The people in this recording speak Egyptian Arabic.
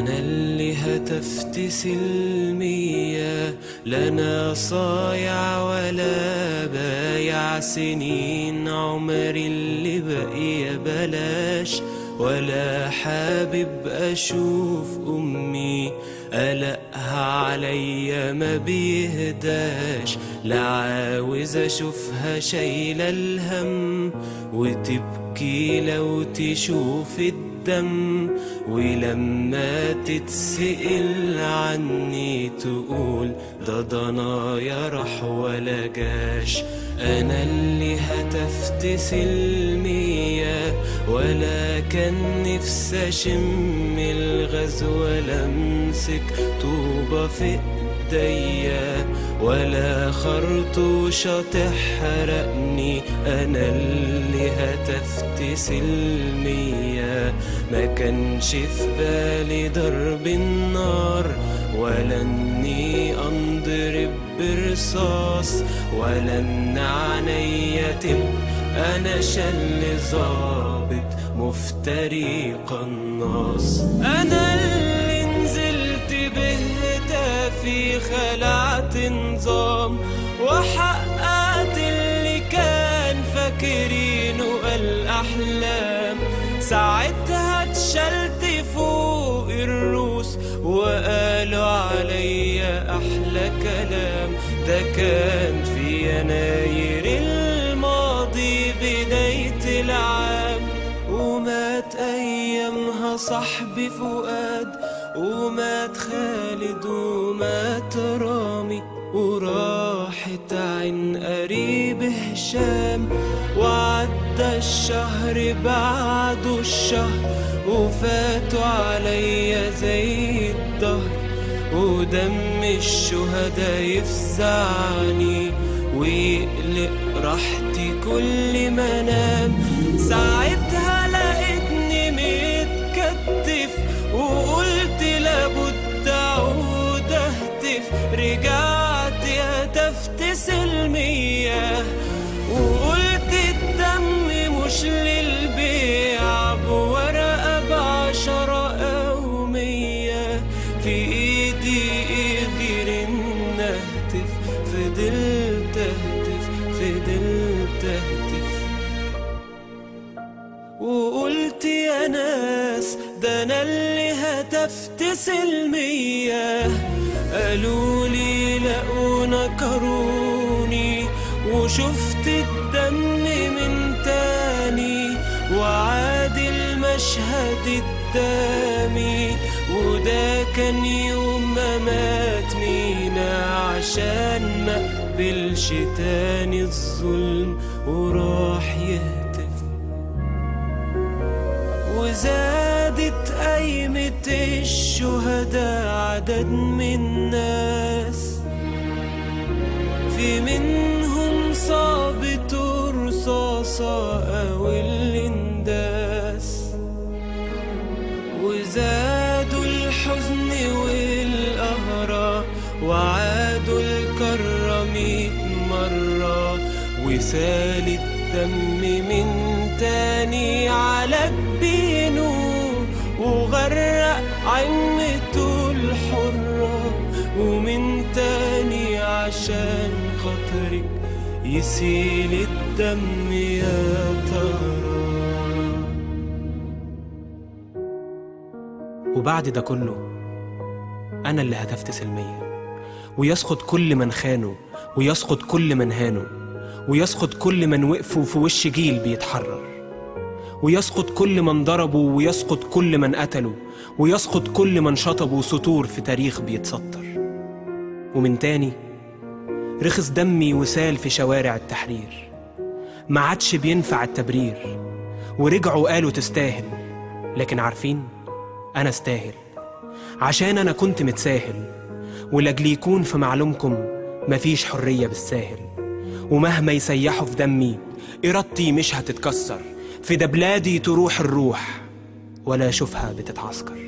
أنا اللي هتفت سلمية لنا صايع ولا بايع سنين عمري اللي بقي بلاش ولا حابب أشوف أمي قلقها عليا ما بيهداش لا عاوز أشوفها شايلة الهم وتبكي لو تشوف الدم ولما تتسأل عني تقول ده ضنايا راح ولا جاش أنا اللي هتفت سلمية ولا كان نفسي أشم الغزو ولا أمسك طوبة في ايديا ولا خرطوشة تحرقني أنا اللي هتفت سلمية ما كانش في بالي ضرب النار ولا اني انضرب برصاص ولا ان عينيا تبقى انا شل ظابط مفتري قناص انا اللي نزلت بهتافي خلعت نظام وحققت اللي كان فاكرينه الاحلام ساعتها اتشلت فوق الروس وقالوا عليا احلى كلام ده كان في يناير الماضي بداية العام ومات ايامها صاحبي فؤاد ومات خالد ومات رامي وراحت عين قريب هشام وعدى الشهر بعده الشهر وفاتوا عليا زي الدهر ودم الشهداء يفزعني ويقلق راحتي كل ما انام ساعتها لقيتني متكتف وقلت لابد اعود اهتف رجعت هتفت سلمية وقلت الدم مش للبيع بورقة بعشرة أو مية في إيدي إيه غير إن أهتف فضلت أهتف فضلت أهتف وقلت يا ناس ده انا اللي هتفت سلمية قالوا لي لقونا كروني وشفت الدم من تاني وعاد المشهد قدامي وده كان يوم ما مات مينا عشان ما قبلش تاني الظلم وراح يهتف وزادت قايمة الشهداء عدد من الناس في منهم صابت رصاصة أو الانداس وزادوا الحزن والقهرة وعادوا الكرة ميت مرة وسال الدم من تاني على جبينه وغرق عمته الحرة ومن تاني عشان خاطرك يسيل الدم يا ترى وبعد ده كله أنا اللي هتفت سلمية ويسقط كل من خانه ويسقط كل من هانه ويسقط كل من وقفوا في وش جيل بيتحرر ويسقط كل من ضربوا ويسقط كل من قتلوا ويسقط كل من شطبوا سطور في تاريخ بيتسطر ومن تاني رخص دمي وسال في شوارع التحرير ما عادش بينفع التبرير ورجعوا قالوا تستاهل لكن عارفين أنا استاهل عشان أنا كنت متساهل ولأجل يكون في معلومكم مفيش حرية بالساهل ومهما يسيحوا في دمي إرادتي مش هتتكسر في ده بلادي تروح الروح ولا أشوفها بتتعسكر